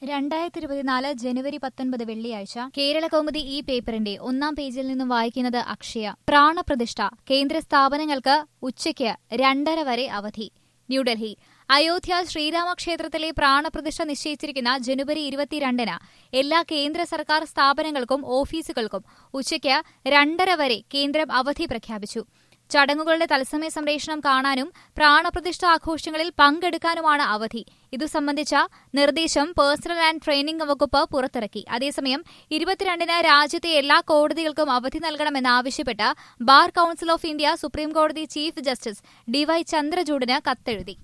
രണ്ടായിരത്തി ഇരുപത്തിനാല് ജനുവരി പത്തൊൻപത് വെള്ളിയാഴ്ച കേരള കൗമുദി ഈ പേപ്പറിന്റെ ഒന്നാം പേജിൽ നിന്നും വായിക്കുന്നത് അക്ഷയ പ്രാണപ്രതിഷ്ഠ കേന്ദ്ര സ്ഥാപനങ്ങൾക്ക് ഉച്ചയ്ക്ക് രണ്ടര വരെ അവധി ന്യൂഡൽഹി അയോധ്യ ശ്രീരാമക്ഷേത്രത്തിലെ പ്രാണപ്രതിഷ്ഠ നിശ്ചയിച്ചിരിക്കുന്ന ജനുവരി ഇരുപത്തിരണ്ടിന് എല്ലാ കേന്ദ്ര സർക്കാർ സ്ഥാപനങ്ങൾക്കും ഓഫീസുകൾക്കും ഉച്ചയ്ക്ക് രണ്ടര വരെ കേന്ദ്രം അവധി പ്രഖ്യാപിച്ചു ചടങ്ങുകളുടെ തത്സമയ സംപ്രേഷണം കാണാനും പ്രാണപ്രതിഷ്ഠ ആഘോഷങ്ങളിൽ പങ്കെടുക്കാനുമാണ് അവധി ഇതു സംബന്ധിച്ച നിർദ്ദേശം പേഴ്സണൽ ആൻഡ് ട്രെയിനിംഗ് വകുപ്പ് പുറത്തിറക്കി അതേസമയം ഇരുപത്തിരണ്ടിന് രാജ്യത്തെ എല്ലാ കോടതികൾക്കും അവധി നൽകണമെന്നാവശ്യപ്പെട്ട് ബാർ കൌൺസിൽ ഓഫ് ഇന്ത്യ സുപ്രീംകോടതി ചീഫ് ജസ്റ്റിസ് ഡിവൈ ചന്ദ്രചൂഡിന് കത്തെഴുതി